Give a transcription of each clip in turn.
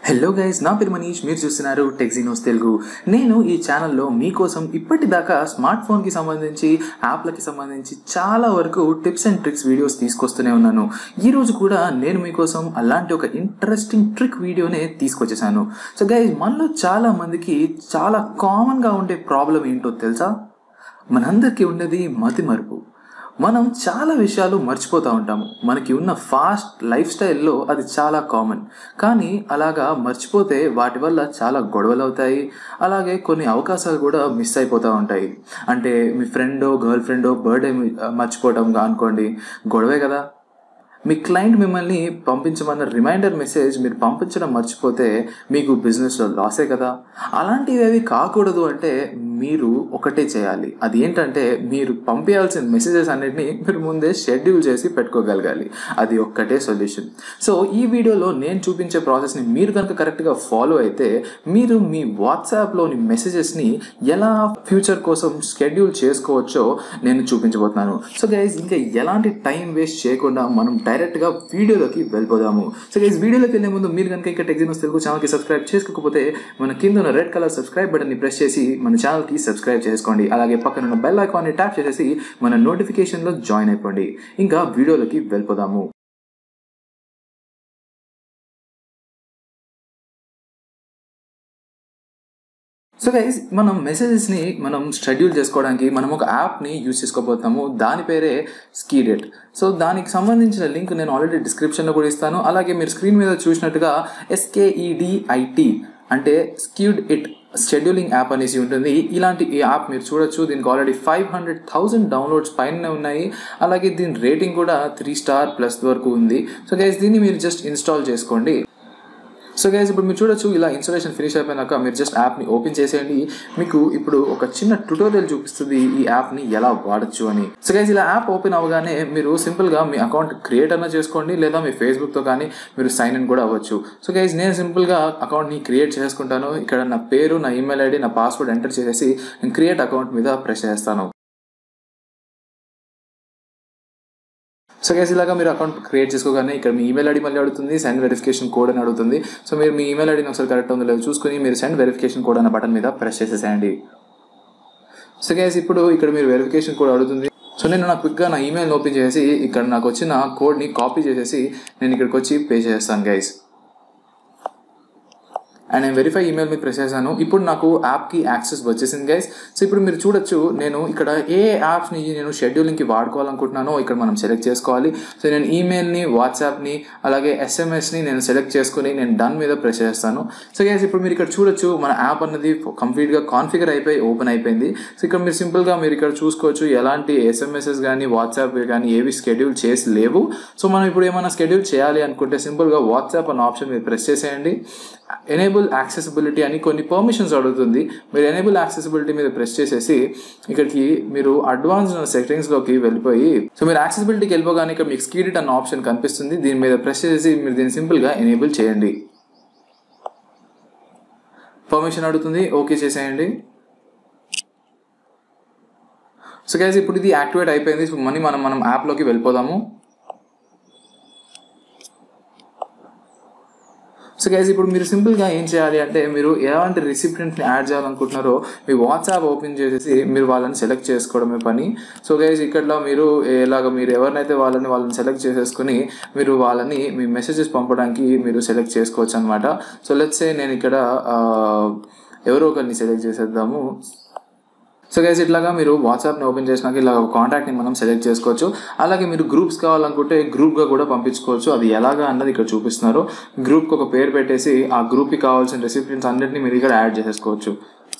hello guys నా పేరు మనీష్ మీరు చూస్తున్నారు టెక్సినోస్ తెలుగు నేను ఈ ఛానల్లో మీకోసం ఇప్పటిదాకా స్మార్ట్ ఫోన్కి సంబంధించి యాప్లకి సంబంధించి చాలా వరకు టిప్స్ అండ్ ట్రిక్స్ వీడియోస్ తీసుకొస్తూనే ఉన్నాను ఈ రోజు కూడా నేను మీకోసం అలాంటి ఒక ఇంట్రెస్టింగ్ ట్రిక్ వీడియోనే తీసుకొచ్చేసాను సో గైస్ మనలో చాలా మందికి చాలా కామన్గా ఉండే ప్రాబ్లం ఏంటో తెలుసా మనందరికీ ఉండేది మతి మరుపు మనం చాలా విషయాలు మర్చిపోతూ ఉంటాము మనకి ఉన్న ఫాస్ట్ లైఫ్ స్టైల్లో అది చాలా కామన్ కానీ అలాగా మర్చిపోతే వాటి వల్ల చాలా గొడవలు అవుతాయి అలాగే కొన్ని అవకాశాలు కూడా మిస్ అయిపోతూ ఉంటాయి అంటే మీ ఫ్రెండో గర్ల్ ఫ్రెండో బర్త్డే మర్చిపోవటం అనుకోండి గొడవే కదా మీ క్లయింట్ మిమ్మల్ని పంపించమన్న రిమైండర్ మెసేజ్ మీరు పంపించడం మర్చిపోతే మీకు బిజినెస్లో లాసే కదా అలాంటివి ఏవి కాకూడదు అంటే మీరు ఒకటే చేయాలి అది ఏంటంటే మీరు పంపించాల్సిన మెసేజెస్ అన్నిటిని మీరు ముందే షెడ్యూల్ చేసి పెట్టుకోగలగాలి అది ఒక్కటే సొల్యూషన్ సో ఈ వీడియోలో నేను చూపించే ప్రాసెస్ని మీరు కనుక కరెక్ట్గా ఫాలో అయితే మీరు మీ వాట్సాప్లోని మెసేజెస్ని ఎలా ఫ్యూచర్ కోసం షెడ్యూల్ చేసుకోవచ్చో నేను చూపించబోతున్నాను సో గైజ్ ఇంకా ఎలాంటి టైం వేస్ట్ చేయకుండా మనం డైరెక్ట్గా వీడియోలోకి వెళ్ళిపోదాము సో గైజ్ వీడియోలోకి వెళ్ళే ముందు మీరు కనుక ఇంకా టెక్జినోస్ తెలుగు ఛానల్కి సబ్స్క్రైబ్ చేసుకోకపోతే మన కింద ఉన్న రెడ్ కలర్ సబ్స్క్రైబ్ బటన్ని ప్రెస్ చేసి మన ఛానల్కి సబ్స్క్రైబ్ చేసుకోండి అలాగే పక్కన ఉన్న బెల్ ఐకాన్ని ట్యాప్ చేసేసి మన నోటిఫికేషన్లో జాయిన్ అయిపోండి ఇంకా వీడియోలోకి వెళ్ళిపోదాము సో గైస్ మనం మెసేజెస్ని మనం షెడ్యూల్ చేసుకోవడానికి మనం ఒక యాప్ని యూజ్ చేసుకోబోతున్నాము దాని పేరే స్కీడెట్ సో దానికి సంబంధించిన లింక్ నేను ఆల్రెడీ డిస్క్రిప్షన్లో కూడా ఇస్తాను అలాగే మీరు స్క్రీన్ మీద చూసినట్టుగా ఎస్కేఈడిఐటి అంటే స్క్యూడ్ ఇట్ షెడ్యూలింగ్ యాప్ అనేసి ఉంటుంది ఇలాంటి ఈ యాప్ మీరు చూడొచ్చు దీనికి already five hundred thousand downloads పైన ఉన్నాయి అలాగే దీని రేటింగ్ కూడా త్రీ స్టార్ ప్లస్ వరకు ఉంది సో గైస్ దీన్ని మీరు జస్ట్ ఇన్స్టాల్ చేసుకోండి సో గైజ్ ఇప్పుడు మీరు చూడొచ్చు ఇలా ఇన్స్టాలేషన్ ఫినిష్ అయిపోయినాక మీరు జస్ట్ యాప్ని ఓపెన్ చేసేయండి మీకు ఇప్పుడు ఒక చిన్న ట్యూటోరియల్ చూపిస్తుంది ఈ యాప్ని ఎలా వాడచ్చు అని సో గైజ్ ఇలా యాప్ ఓపెన్ అవ్వగానే మీరు సింపుల్గా మీ అకౌంట్ క్రియేట్ అన్న చేసుకోండి లేదా మీ ఫేస్బుక్తో కానీ మీరు సైన్ ఇన్ కూడా అవ్వచ్చు సో గైజ్ నేను సింపుల్గా అకౌంట్ని క్రియేట్ చేసుకుంటాను ఇక్కడ నా పేరు నా ఈమెయిల్ ఐడి నా పాస్వర్డ్ ఎంటర్ చేసేసి నేను క్రియేట్ అకౌంట్ మీద ప్రెస్ చేస్తాను సో గైస్ ఇలాగా మీరు అకౌంట్ క్రియేట్ చేసుకోగానే ఇక్కడ మీ ఈమెయిల్ ఐడి మళ్ళీ అడుగుతుంది సెండ్ వెరిఫికేషన్ కోడ్ అని అడుగుతుంది సో మీరు మీ ఈమెయిల్ ఐడిని ఒకసారి కరెక్ట్ ఉందో లేదో చూసుకుని మీరు సెండ్ వెరిఫికేషన్ కోడ్ అన్న బటన్ మీద ప్రెస్ చేసేసేయండి సో గైస్ ఇప్పుడు ఇక్కడ మీరు వెరిఫికేషన్ కోడ్ అడుగుతుంది సో నేను నా క్విక్గా నా ఈమెయిల్ ఓపెన్ చేసి ఇక్కడ నాకు వచ్చిన కోడ్ని కాపీ చేసేసి నేను ఇక్కడికి వచ్చి పే చేస్తాను గైస్ అండ్ నేను వెరిఫై ఈమెయిల్ మీద ప్రెస్ చేశాను ఇప్పుడు నాకు యాప్కి యాక్సెస్ వచ్చేసింది గైస్ సో ఇప్పుడు మీరు చూడొచ్చు నేను ఇక్కడ ఏ యాప్స్ని నేను షెడ్యూలింగ్కి వాడుకోవాలనుకుంటున్నానో ఇక్కడ మనం సెలెక్ట్ చేసుకోవాలి సో నేను ఈమెయిల్ని వాట్సాప్ని అలాగే ఎస్ఎంఎస్ని నేను సెలెక్ట్ చేసుకుని నేను డన్ మీద ప్రెస్ చేస్తాను సో గైస్ ఇప్పుడు మీరు ఇక్కడ చూడొచ్చు మన యాప్ అన్నది కంప్లీట్గా కాన్ఫిగర్ అయిపోయి ఓపెన్ అయిపోయింది సో ఇక్కడ మీరు సింపుల్గా మీరు ఇక్కడ చూసుకోవచ్చు ఎలాంటి ఎస్ఎంఎస్ఎస్ కానీ వాట్సాప్ కానీ ఏవి షెడ్యూల్ చేసి లేవు సో మనం ఇప్పుడు ఏమైనా షెడ్యూల్ చేయాలి అనుకుంటే సింపుల్గా వాట్సాప్ అన్న ఆప్షన్ మీరు ప్రెస్ చేసేయండి ఎనేబుల్ యాక్సెసిబిలిటీ అని కొన్ని పర్మిషన్స్ అడుగుతుంది మీరు ఎనేబుల్ యాక్సెసిబిలిటీ మీద ప్రెస్ చేసేసి ఇక్కడికి మీరు అడ్వాన్స్ సెట్టింగ్స్లోకి వెళ్ళిపోయి సో మీరు యాక్సెసిబిలిటీకి వెళ్ళిపోగానే ఇక్కడ మీకు స్కీడిట్ అన్న ఆప్షన్ కనిపిస్తుంది దీని మీద ప్రెస్ చేసి మీరు దీన్ని సింపుల్గా ఎనేబుల్ చేయండి పర్మిషన్ అడుగుతుంది ఓకే చేసేయండి సో గైజ్ ఇప్పుడు ఇది యాక్టివేట్ అయిపోయింది సో మనీ మనం మనం యాప్లోకి వెళ్ళిపోదాము సో గైజ్ ఇప్పుడు మీరు సింపుల్గా ఏం చేయాలి అంటే మీరు ఎలాంటి రిసిప్టెంట్ని యాడ్ చేయాలనుకుంటున్నారో మీ వాట్సాప్ ఓపెన్ చేసేసి మీరు వాళ్ళని సెలెక్ట్ చేసుకోవడమే పని సో గైజ్ ఇక్కడ మీరు ఎలాగ మీరు ఎవరినైతే వాళ్ళని వాళ్ళని సెలెక్ట్ చేసేసుకుని మీరు వాళ్ళని మీ మెసేజెస్ పంపడానికి మీరు సెలెక్ట్ చేసుకోవచ్చు అనమాట సో లెట్సే నేను ఇక్కడ ఎవరో ఒకరిని సెలెక్ట్ చేసేద్దాము సో గైస్ ఇట్లాగా మీరు వాట్సాప్ని ఓపెన్ చేసినాక ఇలా ఒక కాంటాక్ట్ని మనం సెలెక్ట్ చేసుకోవచ్చు అలాగే మీరు గ్రూప్స్ కావాలనుకుంటే గ్రూప్గా కూడా పంపించుకోవచ్చు అది ఎలాగా అన్నది ఇక్కడ చూపిస్తున్నారు గ్రూప్కి ఒక పేరు పెట్టేసి ఆ గ్రూప్కి కావాల్సిన రెసిపీన్స్ అన్నింటినీ మీరు ఇక్కడ యాడ్ చేసేసుకోవచ్చు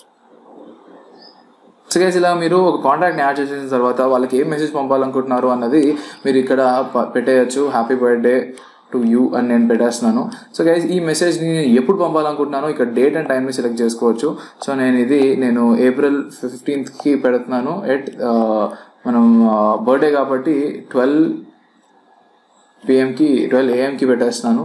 సో గైస్ ఇలా మీరు ఒక కాంటాక్ట్ని యాడ్ చేసిన తర్వాత వాళ్ళకి ఏం మెసేజ్ పంపాలనుకుంటున్నారు అన్నది మీరు ఇక్కడ పెట్టేయచ్చు హ్యాపీ బర్త్డే టు యూ అని నేను పెట్టేస్తున్నాను సో గైజ్ ఈ మెసేజ్ని నేను ఎప్పుడు పంపాలనుకుంటున్నానో ఇక్కడ డేట్ అండ్ టైంని సెలెక్ట్ చేసుకోవచ్చు సో నేను ఇది నేను ఏప్రిల్ ఫిఫ్టీన్త్కి పెడుతున్నాను ఎట్ మనం బర్త్డే కాబట్టి ట్వెల్వ్ పిఎంకి ట్వెల్వ్ ఏఎంకి పెట్టేస్తున్నాను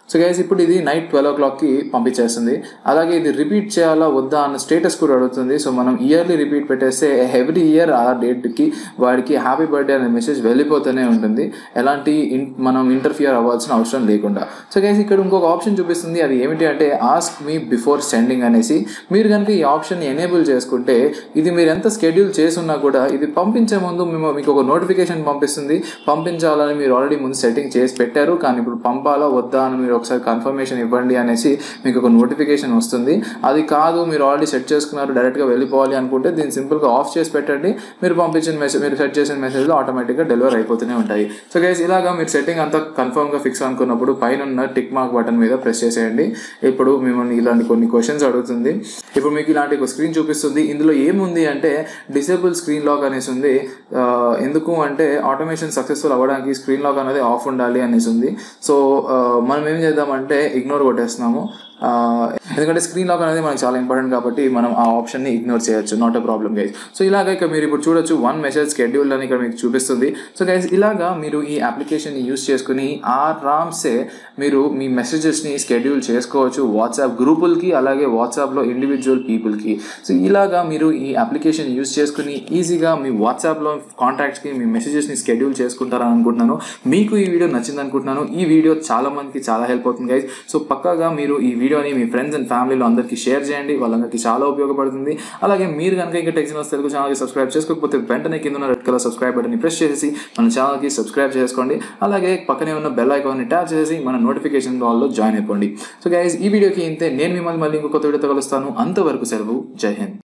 సో గైస్ ఇప్పుడు ఇది నైట్ ట్వెల్వ్ ఓ క్లాక్కి పంపించేస్తుంది అలాగే ఇది రిపీట్ చేయాలా వద్దా అన్న స్టేటస్ కూడా అడుగుతుంది సో మనం ఇయర్లీ రిపీట్ పెట్టేస్తే ఎవ్రీ ఇయర్ ఆ డేట్కి వాడికి హ్యాపీ బర్త్డే అనే మెసేజ్ వెళ్ళిపోతూనే ఉంటుంది ఎలాంటి ఇన్ మనం ఇంటర్ఫియర్ అవ్వాల్సిన అవసరం లేకుండా సో గైస్ ఇక్కడ ఇంకొక ఆప్షన్ చూపిస్తుంది అది ఏమిటి అంటే ఆస్క్ మీ బిఫోర్ సెండింగ్ అనేసి మీరు కనుక ఈ ఆప్షన్ ఎనేబుల్ చేసుకుంటే ఇది మీరు ఎంత స్కెడ్యూల్ చేసున్నా కూడా ఇది పంపించే ముందు మేము మీకు ఒక నోటిఫికేషన్ పంపిస్తుంది పంపించాలని మీరు ఆల్రెడీ ముందు సెట్టింగ్ చేసి పెట్టారు కానీ ఇప్పుడు పంపాలా వద్దా అని మీరు ఒకసారి కన్ఫర్మేషన్ ఇవ్వండి అనేసి మీకు ఒక నోటిఫికేషన్ వస్తుంది అది కాదు మీరు ఆల్రెడీ సెట్ చేసుకున్నారు డైరెక్ట్గా వెళ్ళిపోవాలి అనుకుంటే దీన్ని సింపుల్గా ఆఫ్ చేసి పెట్టండి మీరు పంపించిన మెసేజ్ మీరు సెట్ చేసిన మెసేజ్లో ఆటోమేటిక్గా డెలివర్ అయిపోతూనే ఉంటాయి సో గైస్ ఇలాగా మీరు సెట్టింగ్ అంతా కన్ఫర్మ్గా ఫిక్స్ అనుకున్నప్పుడు పైన ఉన్న టిక్ మార్క్ బటన్ మీద ప్రెస్ చేసేయండి ఇప్పుడు మిమ్మల్ని ఇలాంటి కొన్ని క్వశ్చన్స్ అడుగుతుంది ఇప్పుడు మీకు ఇలాంటి ఒక స్క్రీన్ చూపిస్తుంది ఇందులో ఏముంది అంటే డిసేబుల్ స్క్రీన్ లాక్ అనేసి ఉంది ఆ, ఎందుకు అంటే ఆటోమేషన్ సక్సెస్ఫుల్ అవ్వడానికి స్క్రీన్ లాక్ అనేది ఆఫ్ ఉండాలి అనేసి ఉంది సో ఆ, మనం ఏం చేద్దామంటే ఇగ్నోర్ కొట్టేస్తున్నాము ఆ, ఎందుకంటే స్క్రీన్ లాక్ అనేది మనకి చాలా ఇంపార్టెంట్ కాబట్టి మనం ఆ ఆప్షన్ని ఇగ్నోర్ చేయొచ్చు not a problem guys so ఇలాగ ఇక మీరు ఇప్పుడు చూడొచ్చు వన్ మెసేజ్ షెడ్యూల్ అని ఇక్కడ మీకు చూపిస్తుంది సో గైస్ ఇలాగా మీరు ఈ అప్లికేషన్ని యూస్ చేసుకుని ఆరామ్సే మీరు మీ మెసేజెస్ని షెడ్యూల్ చేసుకోవచ్చు వాట్సాప్ గ్రూపులకి అలాగే వాట్సాప్లో ఇండివిజువల్ పీపుల్కి సో ఇలాగా మీరు ఈ అప్లికేషన్ యూస్ చేసుకుని ఈజీగా మీ వాట్సాప్లో కాంటాక్ట్స్కి మీ మెసేజెస్ని షెడ్యూల్ చేసుకుంటారని అనుకుంటున్నాను మీకు ఈ వీడియో నచ్చింది అనుకుంటున్నాను ఈ వీడియో చాలా మందికి చాలా హెల్ప్ అవుతుంది గైస్ సో పక్కాగా మీరు ఈ వీడియోని మీ ఫ్రెండ్స్ అండ్ ఫ్యామిలీలో అందరికీ షేర్ చేయండి వాళ్ళందరికీ చాలా ఉపయోగపడుతుంది అలాగే మీరు కనుక ఇంకా టెక్సినోస్ తెలుగు ఛానల్కి సబ్స్క్రైబ్ చేసుకోకపోతే వెంటనే కింద ఉన్న రెడ్ కలర్ సబ్స్క్రైబ్ బటన్ని ప్రెస్ చేసి మన ఛానల్కి సబ్స్క్రైబ్ చేసుకోండి అలాగే పక్కనే ఉన్న బెల్ ఐకాన్ని ట్యాప్ చేసి మన నోటిఫికేషన్ కాల్లో జాయిన్ అయిపోండి సో గైస్ ఈ వీడియోకి ఇంతే నేను మిమ్మల్ని మళ్ళీ ఇంకో కొత్త వీడియోతో కలుస్తాను అంతవరకు సెలవు జై హింద్